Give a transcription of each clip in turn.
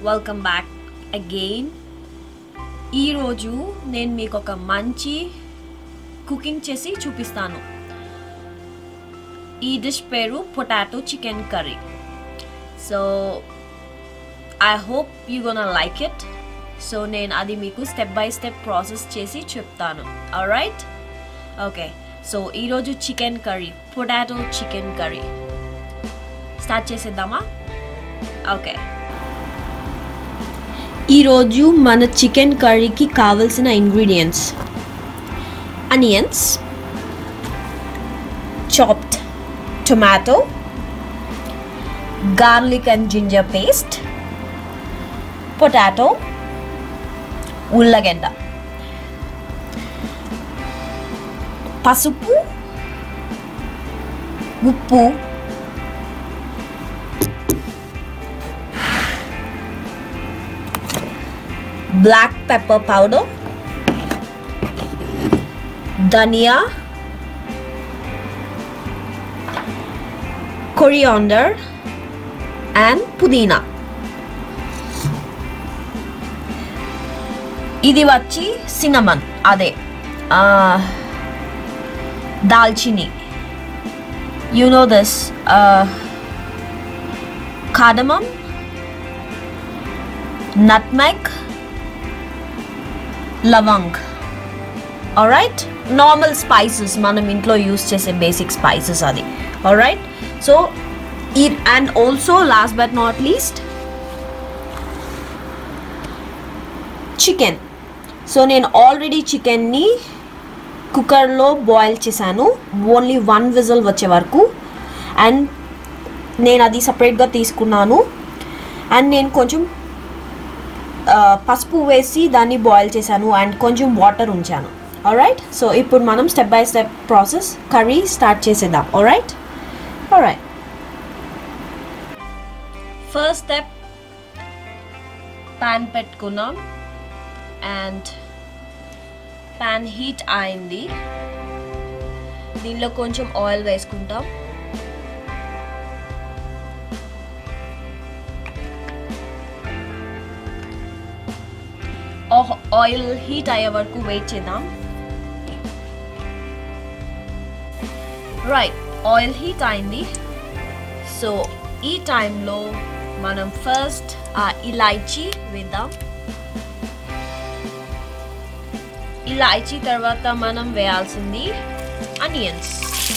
Welcome back again ఈరోజు నేను మీకు ఒక మంచి కుకింగ్ చేసి చూపిస్తాను ఈ డిష్ పేరు potato chicken curry so I hope you gonna like it so నేను అది మీకు స్టెప్ బై స్టెప్ ప్రాసెస్ చేసి చెప్తాను రైట్ ఓకే సో ఈరోజు chicken curry potato chicken curry start చేసేద్దామా ఓకే ఈరోజు మన చికెన్ కర్రీకి కావలసిన ingredients onions chopped tomato garlic and ginger paste potato ఉల్లగడ్డ పసుపు ఉప్పు black pepper powder dhania coriander and pudina ఇది వచ్చి సినమన్ అదే దాల్చిని you know this cardamom nutmeg లవంగ్ right normal spices మనం ఇంట్లో యూస్ చేసే బేసిక్ స్పైసెస్ అది రైట్ సో ఈ and also last but not least chicken so నేను ఆల్రెడీ చికెన్ని కుక్కర్లో బాయిల్ చేశాను ఓన్లీ వన్ విజల్ వచ్చే వరకు అండ్ నేను అది సపరేట్గా తీసుకున్నాను అండ్ నేను కొంచెం పసుపు వేసి దాన్ని బాయిల్ చేశాను అండ్ కొంచెం వాటర్ ఉంచాను రైట్ సో ఇప్పుడు మనం step by step process curry start చేసేద్దాం right right first step pan పెట్టుకున్నాం అండ్ ప్యాన్ హీట్ అయింది దీనిలో కొంచెం ఆయిల్ వేసుకుంటాం ఆయిల్ హీట్ అయ్యే వరకు వెయిట్ చేద్దాం రైట్ ఆయిల్ హీట్ అయింది సో ఈ టైంలో మనం ఫస్ట్ ఆ ఇలాచీ వేద్దాం ఇలాచీ తర్వాత మనం వేయాల్సింది అనియన్స్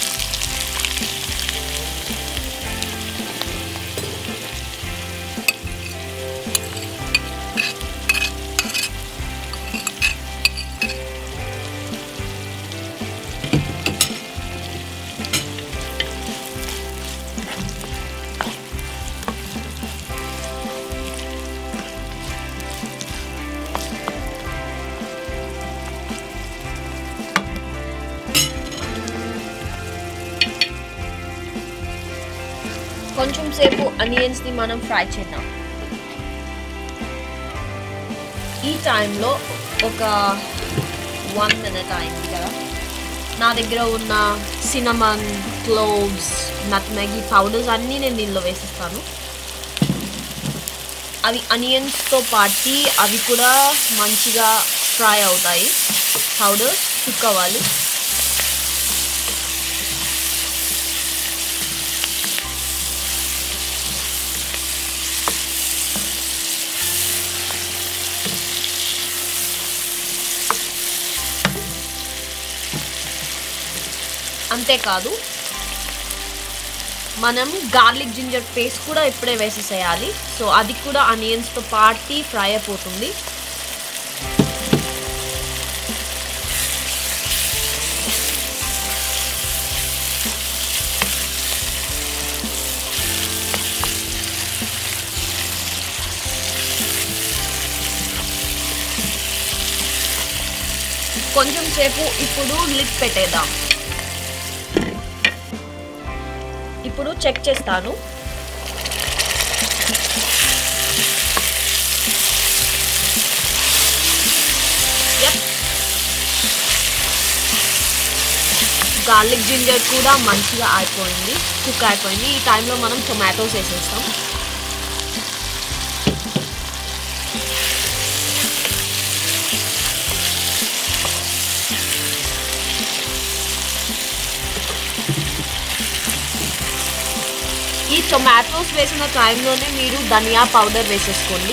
కొంచెం సేపు అనియన్స్ ని మనం ఫ్రై చేద్దాం ఈ టైంలో ఒక వన్ మినిట్ అయింది కదా నా దగ్గర ఉన్న సినమన్ క్లోవ్స్ నట్మెగి పౌడర్స్ అన్నీ నేను దీనిలో వేసిస్తాను అవి అనియన్స్తో పాటి అవి కూడా మంచిగా ఫ్రై అవుతాయి పౌడర్స్ కుక్ అవ్వాలి అంతేకాదు మనం గార్లిక్ జింజర్ పేస్ట్ కూడా ఇప్పుడే వేసేసేయాలి సో అది కూడా ఆనియన్స్తో పాటి ఫ్రై అయిపోతుంది కొంచెం సేపు ఇప్పుడు లిడ్ పెట్టేద్దాం ఇప్పుడు చెక్ చేస్తాను గార్లిక్ జింజర్ కూడా మంచిగా అయిపోయింది కుక్ అయిపోయింది ఈ టైంలో మనం టొమాటోస్ వేసేస్తాం ఈ టొమాటోస్ వేసిన టైంలోనే మీరు ధనియా పౌడర్ వేసేసుకోండి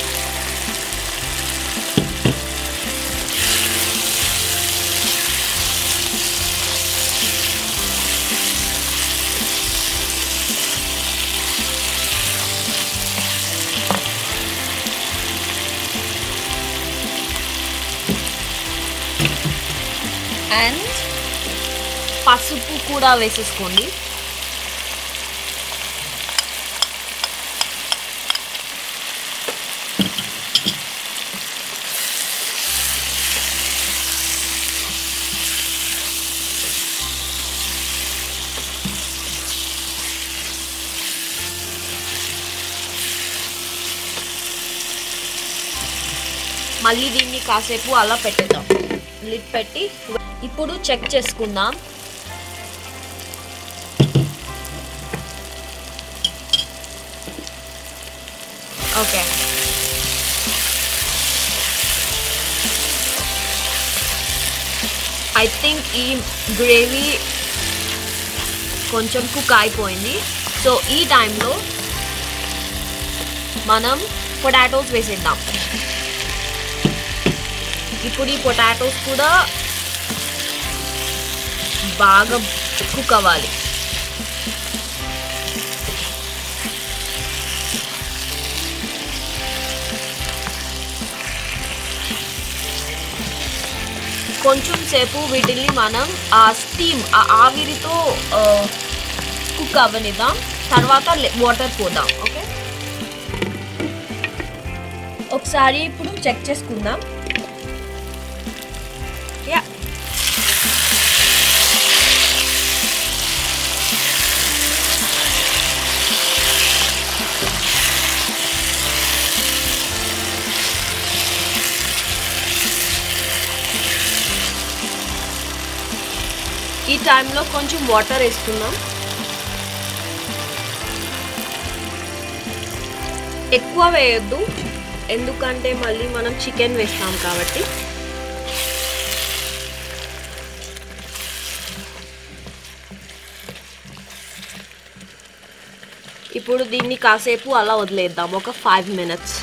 అండ్ పసుపు కూడా వేసేసుకోండి మళ్ళీ దీన్ని కాసేపు అలా పెట్టేద్దాం లిడ్ పెట్టి ఇప్పుడు చెక్ చేసుకుందాం ఓకే ఐ థింక్ ఈ గ్రేవీ కొంచెం కుక్ అయిపోయింది సో ఈ టైంలో మనం పొటాటోస్ వేసేద్దాం ఇప్పుడు ఈ పొటాటోస్ కూడా బాగా కుక్ అవ్వాలి కొంచెం సేపు వీటిని మనం ఆ స్టీమ్ ఆ ఆవిరితో కుక్ అవ్వనిద్దాం తర్వాత వాటర్ పోదాం ఓకే ఒకసారి ఇప్పుడు చెక్ చేసుకుందాం యా ఈ టైంలో కొంచెం వాటర్ వేసుకుందాం ఎక్కువ వేయొద్దు ఎందుకంటే మళ్ళీ మనం చికెన్ వేస్తాం కాబట్టి ఇప్పుడు దీన్ని కాసేపు అలా వదిలేద్దాం ఒక ఫైవ్ మినిట్స్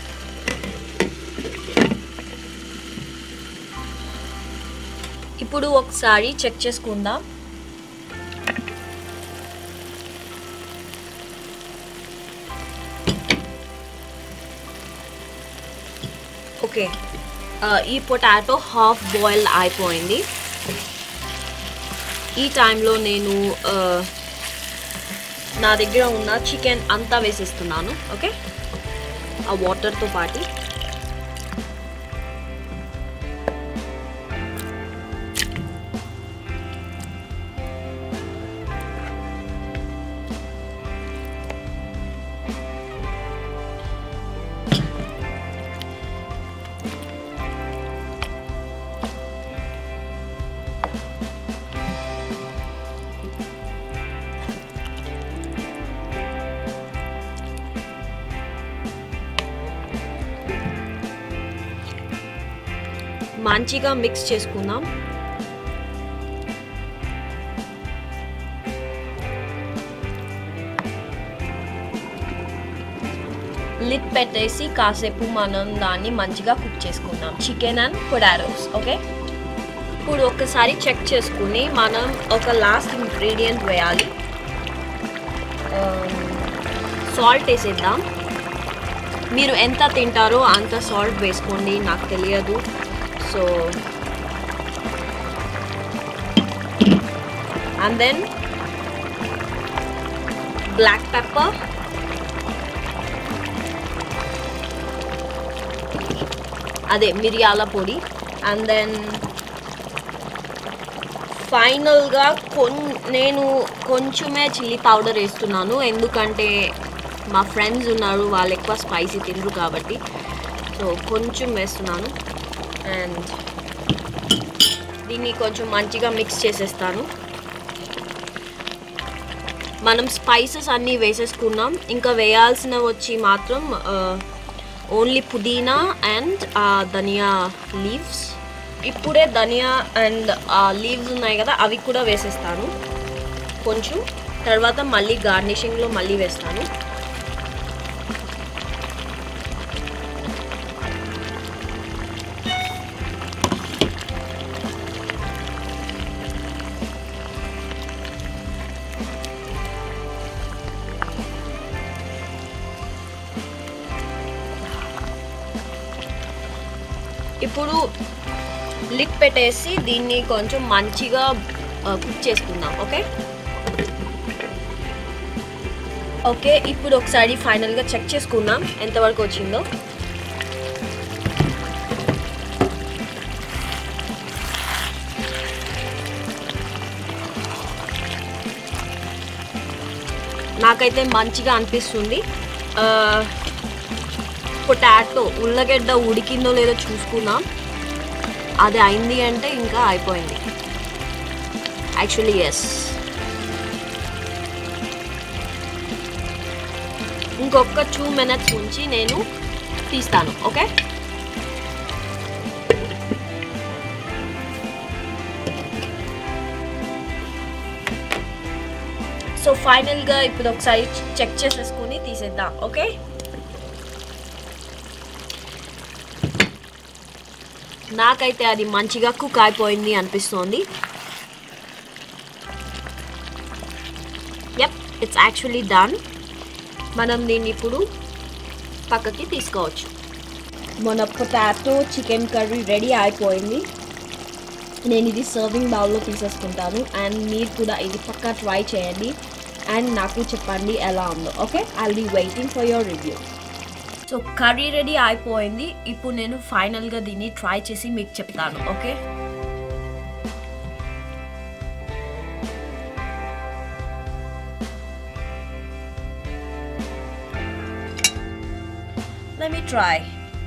ఇప్పుడు ఒకసారి చెక్ చేసుకుందాం ఓకే ఈ పొటాటో హాఫ్ బాయిల్ అయిపోయింది ఈ టైంలో నేను ఆ, నా దగ్గర ఉన్న చికెన్ అంతా వేసేస్తున్నాను ఓకే ఆ వాటర్తో పాటు మంచిగా మిక్స్ చేసుకుందాం లిడ్ పెట్టేసి కాసేపు మనం దాన్ని మంచిగా కుక్ చేసుకుందాం చికెన్ అండ్ పొటాటోస్ ఓకే ఇప్పుడు ఒకసారి చెక్ చేసుకుని మనం ఒక లాస్ట్ ఇంగ్రీడియంట్ వేయాలి సాల్ట్ వేసేద్దాం మీరు ఎంత తింటారో అంత సాల్ట్ వేసుకోండి నాకు తెలియదు so and then black pepper అదే మిరియాల పొడి అండ్ దెన్ ఫైనల్గా కొన్ నేను కొంచెమే చిల్లీ పౌడర్ వేస్తున్నాను ఎందుకంటే మా ఫ్రెండ్స్ ఉన్నారు వాళ్ళు ఎక్కువ స్పైసీ తినరు కాబట్టి సో కొంచెం వేస్తున్నాను అండ్ దీన్ని కొంచెం మంచిగా మిక్స్ చేసేస్తాను మనం స్పైసెస్ అన్నీ వేసేసుకున్నాం ఇంకా వేయాల్సిన వచ్చి మాత్రం ఓన్లీ పుదీనా అండ్ ధనియా లీవ్స్ ఇప్పుడే ధనియా అండ్ లీవ్స్ ఉన్నాయి కదా అవి కూడా వేసేస్తాను కొంచెం తర్వాత మళ్ళీ గార్నిషింగ్లో మళ్ళీ వేస్తాను ఇప్పుడు లిక్ పెట్టేసి దీన్ని కొంచెం మంచిగా కుక్ చేసుకుందాం ఓకే ఓకే ఇప్పుడు ఒకసారి ఫైనల్గా చెక్ చేసుకుందాం ఎంతవరకు వచ్చిందో నాకైతే మంచిగా అనిపిస్తుంది పొటాటో ఉల్లగడ్డ ఉడికిందో లేదో చూసుకుందాం అది అయింది అంటే ఇంకా అయిపోయింది యాక్చువల్లీ ఎస్ ఇంకొక టూ మినిట్స్ ఉంచి నేను తీస్తాను ఓకే సో ఫైనల్గా ఇప్పుడు ఒకసారి చెక్ చేసేసుకుని తీసేద్దాం ఓకే నాకైతే అది మంచిగా కుక్ అయిపోయింది అనిపిస్తోంది యప్ ఇట్స్ యాక్చువల్లీ డన్ మనం దీన్ని ఇప్పుడు పక్కకి తీసుకోవచ్చు మన పొటాటో చికెన్ కర్రీ రెడీ అయిపోయింది నేను ఇది సర్వింగ్ బౌల్లో తీసేసుకుంటాను అండ్ మీరు కూడా ఇది పక్కా ట్రై చేయండి అండ్ నాకు చెప్పండి ఎలా ఉందో okay I be waiting for your review so curry ready అయిపోయింది ఇప్పుడు నేను ఫైనల్గా దీన్ని ట్రై చేసి మీకు చెప్తాను okay Let me try.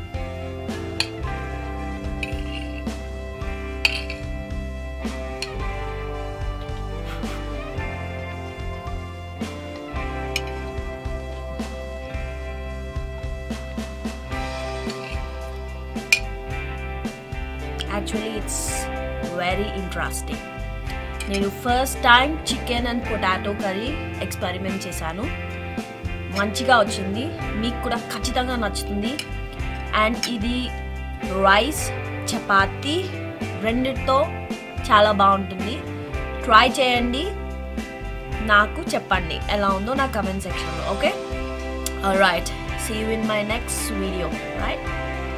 Actually it's very interesting నేను first time chicken and potato curry experiment చేశాను మంచిగా వచ్చింది మీకు కూడా ఖచ్చితంగా నచ్చుతుంది అండ్ ఇది రైస్ చపాతీ రెండిటితో చాలా బాగుంటుంది ట్రై చేయండి నాకు చెప్పండి ఎలా ఉందో నా కమెంట్ సెక్షన్లో okay right see you in my next video right